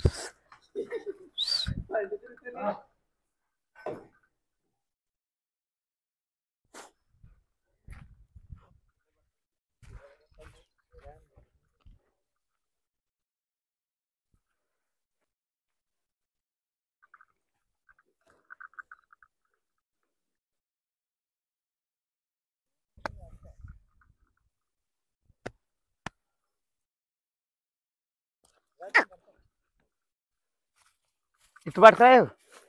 ఇటు పడతావు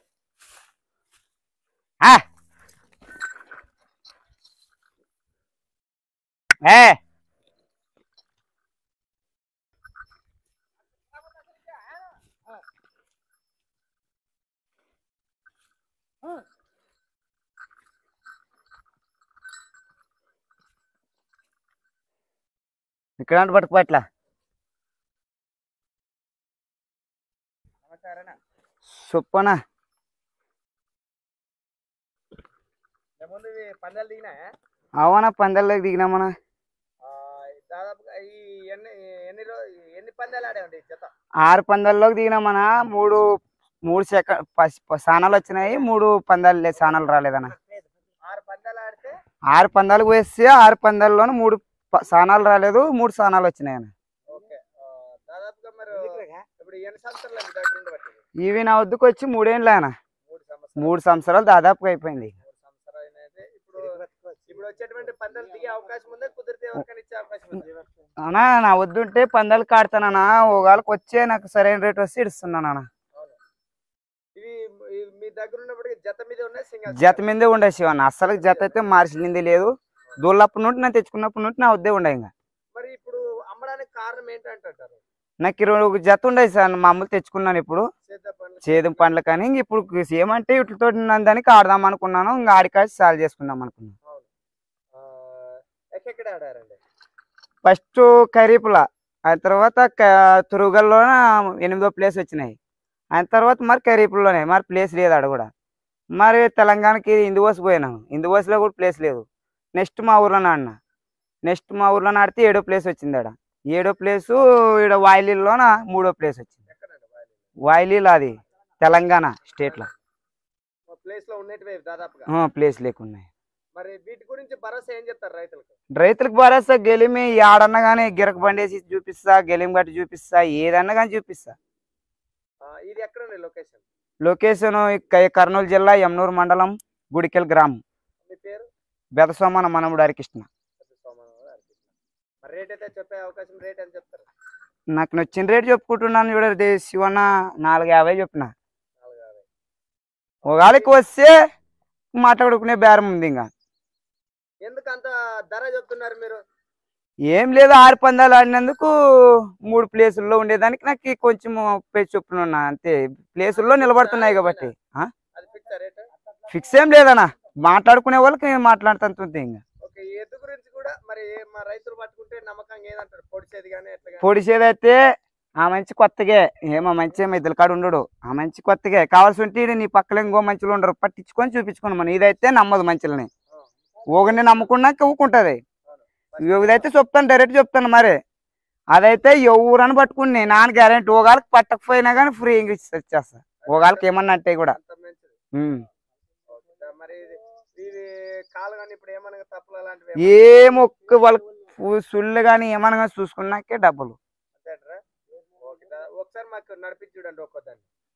ఆ. ఏ ఇక్కడ అంటే పట్టుకోవట్లా చొప్పనా ముందు పందాలు దిగినా అవునా పందెల్లోకి దిగినామనా దాదాపుగా ఈ ఎన్ని ఎన్ని రోజు ఎన్ని పందాలు ఆడామండి జత ఆరు పందాల్లోకి దిగినామనా మూడు మూడు సెకండ్ సానాలు వచ్చినాయి మూడు పందాలు లే సానాలు రాలేదన్న ఆరు పందాలు ఆడితే ఆరు పందాలకు వేస్తే ఆరు పందాల్లోనూ మూడు ప- సానాలు రాలేదు మూడు సానాలు వచ్చినాయి అన్న ఓకే ఆ, దాదాపుగా మరి ఇప్పుడు ఎన్ని సంవత్సరాలు మీ దగ్గర ఉండి పట్టింది ఇవి నా వద్దకు వచ్చి మూడేళ్ళు ఆయన మూడు సంవత్సరాలు మూడు సంవత్సరాలు దాదాపుగా అయిపోయింది మూడు సంవత్సరాలు అయితే ఇప్పుడు ఇప్పుడు వచ్చేటువంటి పందాలు దిగే అవకాశం ఉందా కుదిరితే ఎవరికైనా ఇచ్చే అవకాశం ఉంది అన్నా నా వద్దుంటే పందాలు కాడతానన్నా ఒకళ్ళకి వచ్చే నాకు సరైన రేట్ వస్తే ఇస్తున్నాను అన్న ఇవి ఇవి మీ దగ్గర ఉన్నప్పటికీ జత మీద ఉన్నాయి సింగల్ జత మీదే ఉండే శివన్న అస్సలు జత అయితే మార్చింది లేదు దూళ్ళప్పటి నుండి నేను తెచ్చుకున్నప్పటి నుండి నా వద్దే ఉండే ఇంకా మరి ఇప్పుడు అమ్మడానికి కారణం ఏంటంటారు నాకు ఇరవై ఒక జత ఉండేది సార్ మామూలు తెచ్చుకున్నాను ఇప్పుడు చేద్దాం పనులు చేదు పండ్లు కానీ ఇంక ఇప్పుడు ఏమంటే వీటితో దానికి ఆడదాం అనుకున్నాను ఇంకా ఆడికాసి సాల్వ్ చేసుకుందాం అనుకున్నాను ఆ, ఎక్కడెక్కడ ఆడారండి ఫస్ట్ ఖరీపుల ఆ తర్వాత క- తురుగల్లోన ఎనిమిదో ప్లేస్ వచ్చినాయి ఆ తర్వాత మరి ఖరీపుల్లోనే మరి ప్లేస్ లేదు ఆడ కూడా మరి తెలంగాణకి ఇందువోసి పోయినాను ఇందువోసిలో కూడా ప్లేస్ లేదు నెక్స్ట్ మా ఊర్లో ఆడినా నెక్స్ట్ మా ఊర్లో ఆడితే ఏడో ప్లేస్ వచ్చింది ఆడ ఏడో ప్లేసు ఈడ వాయిలీలోన మూడో ప్లేస్ వచ్చింది ఎక్కడండి వాయిలీలో అది తెలంగాణ స్టేట్లో ప్లేస్ లో ఉన్నట్టువే దాదాపుగా ప్లేస్ లేకున్నాయి మరి వీటి గురించి భరోసా ఏం చెప్తారు రైతులకు రైతులకు భరోసా గెలిమి ఆడన్నా కానీ గిరక బండేసి చూపిస్తా గెలిమి గట్టి చూపిస్తా ఏదన్నా కానీ చూపిస్తా ఆ, ఇది ఎక్కడండి లొకేషన్ లొకేషన్ కర్నూలు జిల్లా యమ్నూరు మండలం గుడికెల్ గ్రామం మీ పేరు బెదసోమన మనముడు హరికృష్ణ పెద్ద సోమవారం గారు. మరి రేట్ అయితే చెప్పే అవకాశం రేట్ ఎంత చెప్తారు నాకు నచ్చిన రేటు చెప్పుకుంటున్నాను చూడండి శివన్న నాలుగు యాభై చెప్పిన నాలుగు యాభై ఒకళ్ళకి వస్తే మాట్లాడుకునే బేరం ఉంది ఇంకా ఎందుకు అంత ధర చెప్తున్నారు మీరు ఏం లేదు ఆరు పందాలు ఆడినందుకు మూడు ప్లేసుల్లో ఉండేదానికి నాకు కొంచెం పేరు చొప్పున ఉన్నా అంతే ప్లేసుల్లో నిలబడుతున్నాయి కాబట్టి ఆ? అది ఫిక్స్ రేట్ ఫిక్స్ ఏం లేదన్నా మాట్లాడుకునే వాళ్ళకి మాట్లాడుతుంది ఇంకా ఓకే ఈ ఎద్దు గురించి కూడా మరి ఏ- మా రైతులు పట్టుకుంటే నమ్మకంగా ఏదంటారు పొడిచేది కానీ ఎట్లా కానీ పొడిసేదైతే ఆ మంచి కొత్తగే ఏమో మంచి ఏమో ఇద్దరు కాడు ఉండడు ఆ మంచి కొత్తగే కావాల్సి ఉంటే ఈడ నీ పక్కన ఇంకో మంచులు ఉండరు పట్టించుకొని చూపించుకోను మనం ఇదైతే నమ్మదు మంచులని ఒకరిని నమ్ముకున్నాక ఊకుంటది ఇదైతే చెప్తాను డైరెక్ట్ చెప్తాను మరి అదైతే ఎవరని పట్టుకుని నాన్న గ్యారెంటీ ఒకళ్ళకి పట్టకపోయినా కానీ ఫ్రీ ఇచ్చేస్తా ఒకళ్ళకి ఏమన్నా అంటే కూడా అంత మంచిది ఉమ్. ఓకే. దా- మరి ఇది- ఇది కాలు కానీ ఇప్పుడు ఏమన్నా తప్పులు అలాంటివి ఏ మొక్క వాళ్ళకి సు- సుళ్ళు కానీ ఏమన్నా కానీ చూసుకున్నాకే డబ్బులు అంతేంటారా? ఓకే దా- ఒకసారి మాకు నడిపించి చూడండి ఒక్కొద్దాన్ని